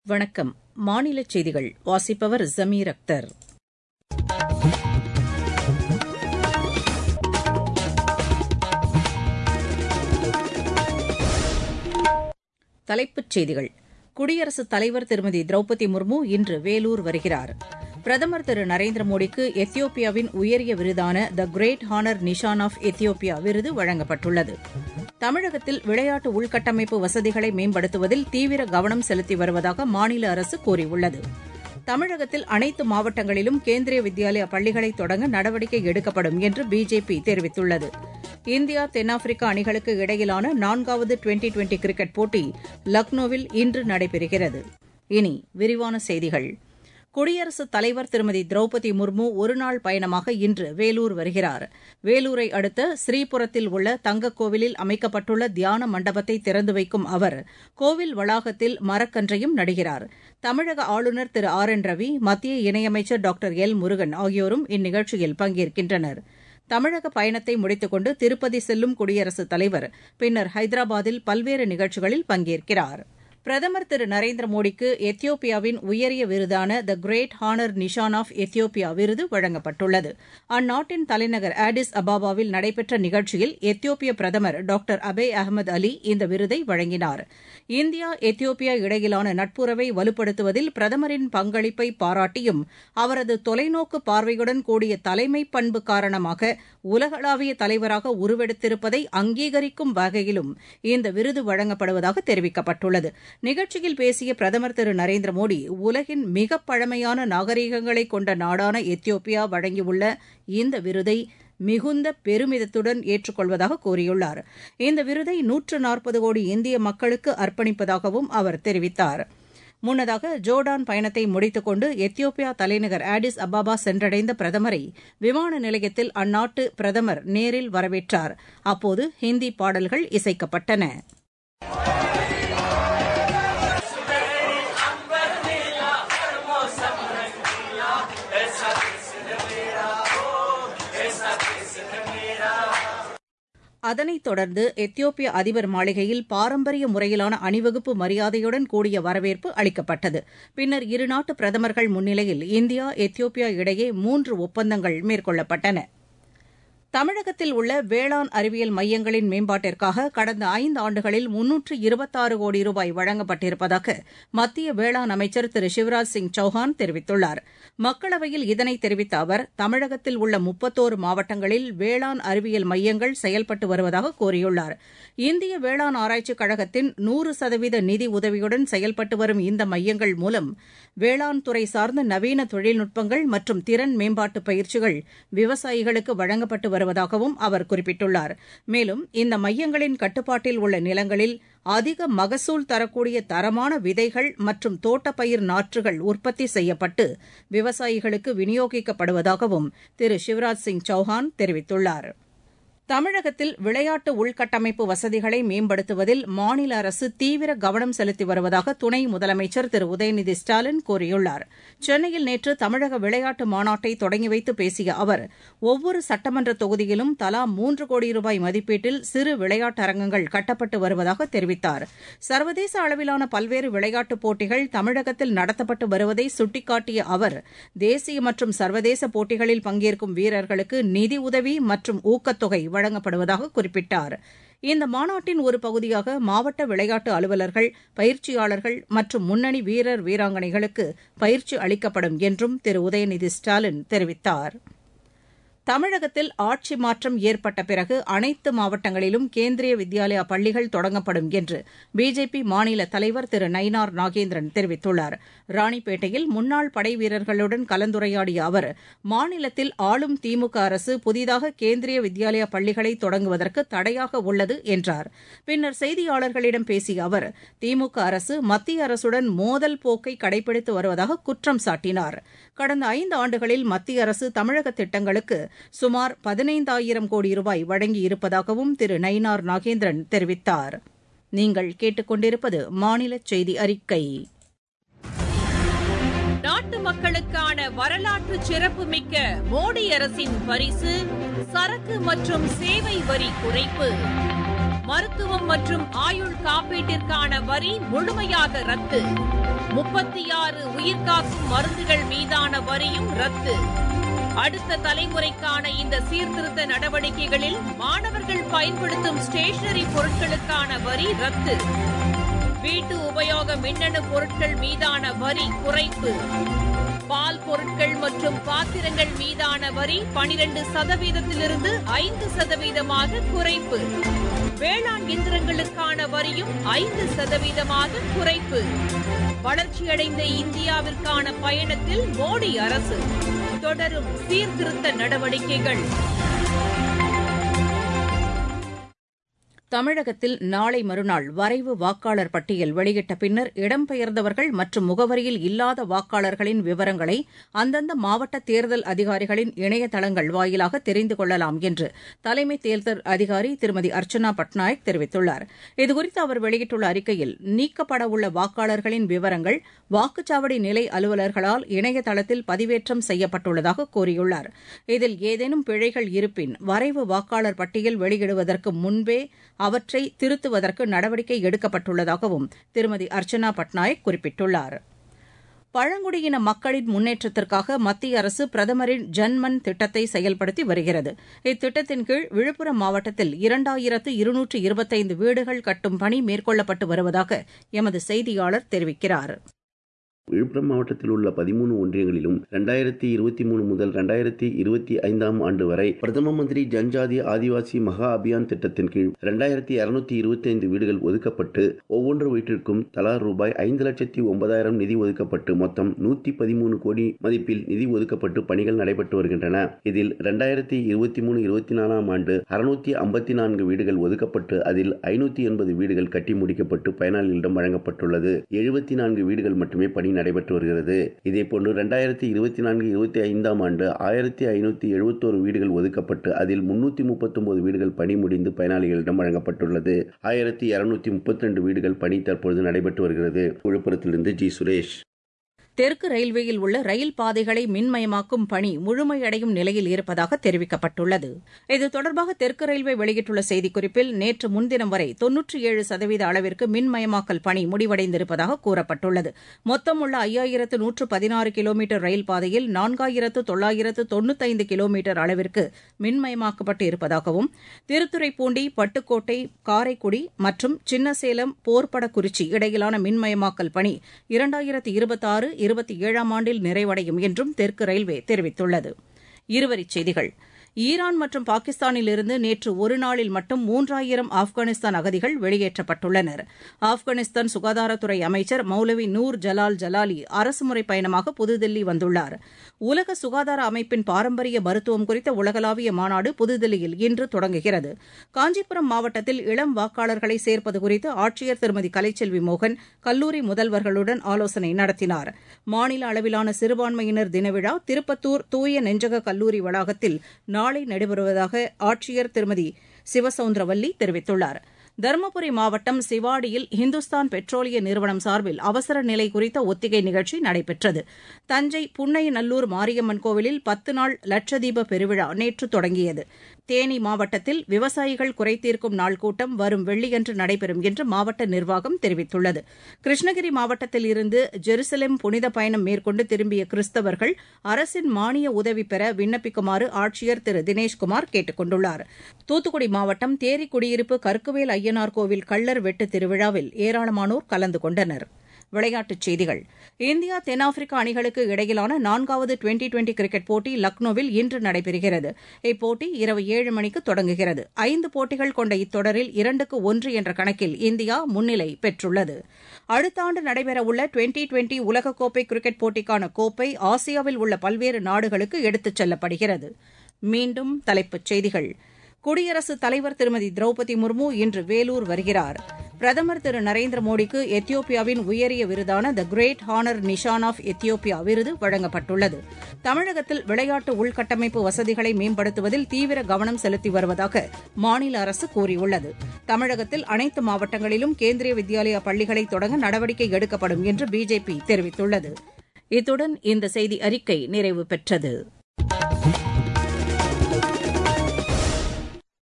வணக்கம் மாநிலச் செய்திகள் வாசிப்பவர் ஜமீர் அக்தர் தலைப்புச் செய்திகள் குடியரசுத் தலைவர் திருமதி திரௌபதி முர்மு இன்று வேலூர் வருகிறார் பிரதமர் திரு நரேந்திர மோடிக்கு எத்தியோப்பியாவின் உயரிய விருதான the great honour Nishan of Ethiopia விருது வழங்கப்பட்டுள்ளது தமிழகத்தில் விளையாட்டு உள்கட்டமைப்பு வசதிகளை மேம்படுத்துவதில் தீவிர கவனம் செலுத்தி வருவதாக மாநில அரசு கூறியுள்ளது தமிழகத்தில் அனைத்து மாவட்டங்களிலும் கேந்திரிய வித்யாலயா பள்ளிகளை தொடங்க நடவடிக்கை எடுக்கப்படும் என்று பிஜேபி தெரிவித்துள்ளது இந்தியா தென்னாப்பிரிக்கா அணிகளுக்கு இடையிலான நான்காவது டுவெண்டி டுவெண்டி கிரிக்கெட் போட்டி லக்னோவில் இன்று நடைபெறுகிறது இனி விரிவான செய்திகள் குடியரசுத் தலைவர் திருமதி திரௌபதி முர்மு ஒருநாள் பயணமாக இன்று வேலூர் வருகிறார் வேலூரை அடுத்த ஸ்ரீபுரத்தில் உள்ள தங்கக் கோவிலில் அமைக்கப்பட்டுள்ள தியான மண்டபத்தை திறந்து வைக்கும் அவர் கோவில் வளாகத்தில் மரக்கன்றையும் நடுகிறார் தமிழக ஆளுநர் திரு ஆர் என் ரவி மத்திய இணையமைச்சர் டாக்டர் எல் முருகன் ஆகியோரும் இந்நிகழ்ச்சியில் பங்கேற்கின்றனர் தமிழக பயணத்தை முடித்துக் கொண்டு திருப்பதி செல்லும் குடியரசுத் தலைவர் பின்னர் ஹைதராபாத்தில் பல்வேறு நிகழ்ச்சிகளில் பங்கேற்கிறார் பிரதமர் திரு நரேந்திர மோடிக்கு எத்தியோப்பியாவின் உயரிய விருதான the great honour Nishan of Ethiopia விருது வழங்கப்பட்டுள்ளது அந்நாட்டின் தலைநகர் ஆடிஸ் அபாபாவில் நடைபெற்ற நிகழ்ச்சியில் எத்தியோப்பிய பிரதமர் டாக்டர் அபே அகமது அலி இந்த விருதை வழங்கினார் இந்தியா எத்தியோப்பியா இடையிலான நட்புறவை வலுப்படுத்துவதில் பிரதமரின் பங்களிப்பை பாராட்டியும் அவரது தொலைநோக்கு பார்வையுடன் கூடிய தலைமை பண்பு காரணமாக உலகளாவிய தலைவராக உருவெடுத்திருப்பதை அங்கீகரிக்கும் வகையிலும் இந்த விருது வழங்கப்படுவதாக தெரிவிக்கப்பட்டுள்ளது நிகழ்ச்சியில் பேசிய பிரதமர் திரு நரேந்திர மோடி உலகின் மிக பழமையான நாகரீகங்களை கொண்ட நாடான எத்தியோப்பியா வழங்கியுள்ள இந்த விருதை மிகுந்த பெருமிதத்துடன் ஏற்றுக்கொள்வதாக கூறியுள்ளார் இந்த விருதை நூற்று நாற்பது கோடி இந்திய மக்களுக்கு அர்ப்பணிப்பதாகவும் அவர் தெரிவித்தார் முன்னதாக ஜோர்டான் பயணத்தை முடித்துக் கொண்டு எத்தியோப்பியா தலைநகர் ஆடிஸ் அபாபா சென்றடைந்த பிரதமரை விமான நிலையத்தில் அந்நாட்டு பிரதமர் நேரில் வரவேற்றார் அப்போது ஹிந்தி பாடல்கள் இசைக்கப்பட்டன அதனைத் தொடர்ந்து எத்தியோப்பிய அதிபர் மாளிகையில் பாரம்பரிய முறையிலான அணிவகுப்பு மரியாதையுடன் கூடிய வரவேற்பு அளிக்கப்பட்டது பின்னர் இருநாட்டு பிரதமர்கள் முன்னிலையில் இந்தியா எத்தியோப்பியா இடையே மூன்று ஒப்பந்தங்கள் மேற்கொள்ளப்பட்டன தமிழகத்தில் உள்ள வேளாண் அறிவியல் மையங்களின் மேம்பாட்டிற்காக கடந்த ஐந்து ஆண்டுகளில் முன்னூற்று இருபத்தாறு கோடி ரூபாய் வழங்கப்பட்டிருப்பதாக மத்திய வேளாண் அமைச்சர் திரு சிவராஜ் சிங் சௌஹான் தெரிவித்துள்ளார் மக்களவையில் இதனை தெரிவித்த அவர் தமிழகத்தில் உள்ள முப்பத்தோரு மாவட்டங்களில் வேளாண் அறிவியல் மையங்கள் செயல்பட்டு வருவதாக கூறியுள்ளார் இந்திய வேளாண் ஆராய்ச்சிக் கழகத்தின் நூறு சதவீத நிதி உதவியுடன் செயல்பட்டு வரும் இந்த மையங்கள் மூலம் வேளாண் துறை சார்ந்த நவீன தொழில்நுட்பங்கள் மற்றும் திறன் மேம்பாட்டு பயிற்சிகள் விவசாயிகளுக்கு வழங்கப்பட்டு வருவதாகவும் அவர் குறிப்பிட்டுள்ளார் மேலும் இந்த மையங்களின் கட்டுப்பாட்டில் உள்ள நிலங்களில் அதிக மகசூல் தரக்கூடிய தரமான விதைகள் மற்றும் தோட்டப்பயிர் நாற்றுகள் உற்பத்தி செய்யப்பட்டு விவசாயிகளுக்கு விநியோகிக்கப்படுவதாகவும் திரு சிவராஜ் சிங் சௌஹான் தெரிவித்துள்ளார் தமிழகத்தில் விளையாட்டு உள்கட்டமைப்பு வசதிகளை மேம்படுத்துவதில் மாநில அரசு தீவிர கவனம் செலுத்தி வருவதாக துணை முதலமைச்சர் திரு உதயநிதி ஸ்டாலின் கூறியுள்ளார் சென்னையில் நேற்று தமிழக விளையாட்டு மாநாட்டை தொடங்கி வைத்து பேசிய அவர் ஒவ்வொரு சட்டமன்ற தொகுதியிலும் தலா மூன்று கோடி ரூபாய் மதிப்பீட்டில் சிறு விளையாட்டரங்கங்கள் கட்டப்பட்டு வருவதாக தெரிவித்தார் சர்வதேச அளவிலான பல்வேறு விளையாட்டுப் போட்டிகள் தமிழகத்தில் நடத்தப்பட்டு வருவதை சுட்டிக்காட்டிய அவர் தேசிய மற்றும் சர்வதேச போட்டிகளில் பங்கேற்கும் வீரர்களுக்கு நிதி உதவி மற்றும் ஊக்கத்தொகை வழங்கப்படுவதாக குறிப்பிட்டார் இந்த மாநாட்டின் ஒரு பகுதியாக மாவட்ட விளையாட்டு அலுவலர்கள் பயிற்சியாளர்கள் மற்றும் முன்னணி வீரர் வீராங்கனைகளுக்கு பயிற்சி அளிக்கப்படும் என்றும் திரு உதயநிதி ஸ்டாலின் தெரிவித்தார் தமிழகத்தில் ஆட்சி மாற்றம் ஏற்பட்ட பிறகு அனைத்து மாவட்டங்களிலும் கேந்திரிய வித்யாலயா பள்ளிகள் தொடங்கப்படும் என்று பிஜேபி மாநில தலைவர் திரு நயினார் நாகேந்திரன் தெரிவித்துள்ளார் ராணிப்பேட்டையில் முன்னாள் படை வீரர்களுடன் கலந்துரையாடிய அவர் மாநிலத்தில் ஆளும் திமுக அரசு புதிதாக கேந்திரிய வித்யாலயா பள்ளிகளை தொடங்குவதற்கு தடையாக உள்ளது என்றார் பின்னர் செய்தியாளர்களிடம் பேசிய அவர் திமுக அரசு மத்திய அரசுடன் மோதல் போக்கை கடைபிடித்து வருவதாக குற்றம் சாட்டினார் கடந்த ஐந்து ஆண்டுகளில் மத்திய அரசு தமிழக திட்டங்களுக்கு சுமார் பதினைந்தாயிரம் கோடி ரூபாய் வழங்கியிருப்பதாகவும் திரு நயினார் நாகேந்திரன் தெரிவித்தார் நீங்கள் கேட்டுக்கொண்டிருப்பது மாநில செய்தி அறிக்கை நாட்டு மக்களுக்கான வரலாற்று சிறப்புமிக்க மோடி அரசின் பரிசு சரக்கு மற்றும் சேவை வரி குறைப்பு மருத்துவம் மற்றும் ஆயுள் காப்பீட்டிற்கான வரி முழுமையாக ரத்து முப்பத்தி ஆறு உயிர்காக்கும் மருந்துகள் மீதான வரியும் ரத்து அடுத்த தலைமுறைக்கான இந்த சீர்திருத்த நடவடிக்கைகளில் மாணவர்கள் பயன்படுத்தும் ஸ்டேஷனரி பொருட்களுக்கான வரி ரத்து வீட்டு உபயோக மின்னணு பொருட்கள் மீதான வரி குறைப்பு பால் பொருட்கள் மற்றும் பாத்திரங்கள் மீதான வரி பனிரெண்டு சதவீதத்திலிருந்து ஐந்து சதவீதமாக குறைப்பு வேளாண் இயந்திரங்களுக்கான வரியும் ஐந்து சதவீதமாக குறைப்பு வளர்ச்சியடைந்த இந்தியாவிற்கான பயணத்தில் மோடி அரசு தொடரும் சீர்திருத்த நடவடிக்கைகள் தமிழகத்தில் நாளை மறுநாள் வரைவு வாக்காளர் பட்டியல் வெளியிட்ட பின்னர் இடம்பெயர்ந்தவர்கள் மற்றும் முகவரியில் இல்லாத வாக்காளர்களின் விவரங்களை அந்தந்த மாவட்ட தேர்தல் அதிகாரிகளின் இணையதளங்கள் வாயிலாக தெரிந்து கொள்ளலாம் என்று தலைமை தேர்தல் அதிகாரி திருமதி அர்ச்சனா பட்நாயக் தெரிவித்துள்ளார் இதுகுறித்து அவர் வெளியிட்டுள்ள அறிக்கையில் நீக்கப்படவுள்ள வாக்காளர்களின் விவரங்கள் வாக்குச்சாவடி நிலை அலுவலர்களால் இணையதளத்தில் பதிவேற்றம் செய்யப்பட்டுள்ளதாக கூறியுள்ளார் இதில் ஏதேனும் பிழைகள் இருப்பின் வரைவு வாக்காளர் பட்டியல் வெளியிடுவதற்கு முன்பே அவற்றை திருத்துவதற்கு நடவடிக்கை எடுக்கப்பட்டுள்ளதாகவும் திருமதி அர்ச்சனா பட்நாயக் குறிப்பிட்டுள்ளார் பழங்குடியின மக்களின் முன்னேற்றத்திற்காக மத்திய அரசு பிரதமரின் ஜன்மன் திட்டத்தை செயல்படுத்தி வருகிறது இத்திட்டத்தின் கீழ் விழுப்புரம் மாவட்டத்தில் இரண்டாயிரத்து இருநூற்று இருபத்தைந்து வீடுகள் கட்டும் பணி மேற்கொள்ளப்பட்டு வருவதாக எமது செய்தியாளர் தெரிவிக்கிறார் விழுப்புரம் மாவட்டத்தில் உள்ள பதிமூணு ஒன்றியங்களிலும் இரண்டாயிரத்தி இருபத்தி மூணு முதல் இரண்டாயிரத்தி இருபத்தி ஐந்தாம் ஆண்டு வரை பிரதம மந்திரி ஜன்ஜாதி ஆதிவாசி மகா அபியான் திட்டத்தின் கீழ் இரண்டாயிரத்தி இருநூத்தி இருபத்தி ஐந்து வீடுகள் ஒதுக்கப்பட்டு ஒவ்வொன்று வீட்டிற்கும் தலா ரூபாய் ஐந்து லட்சத்தி ஒன்பதாயிரம் நிதி ஒதுக்கப்பட்டு மொத்தம் நூத்தி பதிமூணு கோடி மதிப்பில் நிதி ஒதுக்கப்பட்டு பணிகள் நடைபெற்று வருகின்றன இதில் இரண்டாயிரத்தி இருபத்தி மூணு இருபத்தி நாலாம் ஆண்டு அறுநூத்தி ஐம்பத்தி நான்கு வீடுகள் ஒதுக்கப்பட்டு அதில் ஐநூத்தி எண்பது வீடுகள் கட்டி முடிக்கப்பட்டு பயனாளிகளிடம் வழங்கப்பட்டுள்ளது எழுபத்தி நான்கு வீடுகள் மட்டுமே பணி நடைபெற்று வருகிறது இதேபோன்று இரண்டாயிரத்தி இருபத்தி நான்கு இருபத்தி ஐந்தாம் ஆண்டு ஆயிரத்தி ஐநூத்தி எழுபத்தோரு வீடுகள் ஒதுக்கப்பட்டு அதில் முன்னூத்தி முப்பத்தொன்பது வீடுகள் பணி முடிந்து பயனாளிகளிடம் வழங்கப்பட்டுள்ளது ஆயிரத்தி இருநூத்தி முப்பத்தி ரெண்டு வீடுகள் பணி தற்பொழுது நடைபெற்று வருகிறது விழுப்புரத்திலிருந்து ஜி சுரேஷ் தெற்கு ரயில்வேயில் உள்ள ரயில் பாதைகளை மின்மயமாக்கும் பணி முழுமையடையும் நிலையில் இருப்பதாக தெரிவிக்கப்பட்டுள்ளது இது தொடர்பாக தெற்கு ரயில்வே வெளியிட்டுள்ள செய்திக்குறிப்பில் நேற்று முன்தினம் வரை தொன்னூற்றி ஏழு சதவீத அளவிற்கு மின்மயமாக்கல் பணி முடிவடைந்திருப்பதாக கூறப்பட்டுள்ளது மொத்தம் உள்ள ஐயாயிரத்து நூற்று பதினாறு கிலோமீட்டர் ரயில் பாதையில் நான்காயிரத்து தொள்ளாயிரத்து தொண்ணூத்தைந்து கிலோமீட்டர் அளவிற்கு மின்மயமாக்கப்பட்டு இருப்பதாகவும் திருத்துறைப்பூண்டி பட்டுக்கோட்டை காரைக்குடி மற்றும் சின்னசேலம் போர்படக்குறிச்சி இடையிலான மின்மயமாக்கல் பணி இரண்டாயிரத்து இருபத்தாறு இருபத்தி ஏழாம் ஆண்டில் நிறைவடையும் என்றும் தெற்கு ரயில்வே தெரிவித்துள்ளது இருவரிச் செய்திகள் ஈரான் மற்றும் பாகிஸ்தானிலிருந்து நேற்று ஒரு நாளில் மட்டும் மூன்றாயிரம் ஆப்கானிஸ்தான் அகதிகள் வெளியேற்றப்பட்டுள்ளனர் ஆப்கானிஸ்தான் சுகாதாரத்துறை அமைச்சர் மௌலவி நூர் ஜலால் ஜலாலி அரசுமுறை பயணமாக புதுதில்லி வந்துள்ளார் உலக சுகாதார அமைப்பின் பாரம்பரிய மருத்துவம் குறித்த உலகளாவிய மாநாடு புதுதில்லியில் இன்று தொடங்குகிறது காஞ்சிபுரம் மாவட்டத்தில் இளம் வாக்காளர்களை சேர்ப்பது குறித்து ஆட்சியர் திருமதி கலைச்செல்வி மோகன் கல்லூரி முதல்வர்களுடன் ஆலோசனை நடத்தினார் மாநில அளவிலான சிறுபான்மையினர் தினவிழா திருப்பத்தூர் தூய நெஞ்சக கல்லூரி வளாகத்தில் நாளை நடைபெறுவதாக ஆட்சியர் திருமதி சிவசவுந்தரவல்லி தெரிவித்துள்ளார் தருமபுரி மாவட்டம் சிவாடியில் ஹிந்துஸ்தான் பெட்ரோலிய நிறுவனம் சார்பில் அவசர நிலை குறித்த ஒத்திகை நிகழ்ச்சி நடைபெற்றது தஞ்சை புன்னைநல்லூர் மாரியம்மன் கோவிலில் பத்து நாள் லட்சதீப பெருவிழா நேற்று தொடங்கியது தேனி மாவட்டத்தில் விவசாயிகள் குறைதீர்க்கும் நாள் கூட்டம் வரும் வெள்ளியன்று நடைபெறும் என்று மாவட்ட நிர்வாகம் தெரிவித்துள்ளது கிருஷ்ணகிரி மாவட்டத்தில் இருந்து ஜெருசலேம் புனித பயணம் மேற்கொண்டு திரும்பிய கிறிஸ்தவர்கள் அரசின் மானிய உதவி பெற விண்ணப்பிக்குமாறு ஆட்சியர் திரு தினேஷ்குமார் கேட்டுக் கொண்டுள்ளார் தூத்துக்குடி மாவட்டம் தேரி குடியிருப்பு கருக்குவேல் ஐயனார் கோவில் கள்ளர் வெட்டு திருவிழாவில் ஏராளமானோர் கலந்து கொண்டனர் விளையாட்டுச் செய்திகள் இந்தியா தென்னாப்பிரிக்கா அணிகளுக்கு இடையிலான நான்காவது டுவெண்டி டுவெண்டி கிரிக்கெட் போட்டி லக்னோவில் இன்று நடைபெறுகிறது இப்போட்டி இரவு ஏழு மணிக்கு தொடங்குகிறது ஐந்து போட்டிகள் கொண்ட இத்தொடரில் இரண்டுக்கு ஒன்று என்ற கணக்கில் இந்தியா முன்னிலை பெற்றுள்ளது அடுத்த ஆண்டு நடைபெறவுள்ள டுவெண்டி டுவெண்டி உலகக்கோப்பை கிரிக்கெட் போட்டிக்கான கோப்பை ஆசியாவில் உள்ள பல்வேறு நாடுகளுக்கு எடுத்துச் செல்லப்படுகிறது மீண்டும் தலைப்புச் செய்திகள் குடியரசுத் தலைவர் திருமதி திரௌபதி முர்மு இன்று வேலூர் வருகிறார் பிரதமர் திரு நரேந்திர மோடிக்கு எத்தியோப்பியாவின் உயரிய விருதான the great honour Nishan of Ethiopia விருது வழங்கப்பட்டுள்ளது தமிழகத்தில் விளையாட்டு உள்கட்டமைப்பு வசதிகளை மேம்படுத்துவதில் தீவிர கவனம் செலுத்தி வருவதாக மாநில அரசு கூறியுள்ளது தமிழகத்தில் அனைத்து மாவட்டங்களிலும் கேந்திரிய வித்யாலயா பள்ளிகளை தொடங்க நடவடிக்கை எடுக்கப்படும் என்று பிஜேபி தெரிவித்துள்ளது இத்துடன் இந்த செய்தி அறிக்கை நிறைவு பெற்றது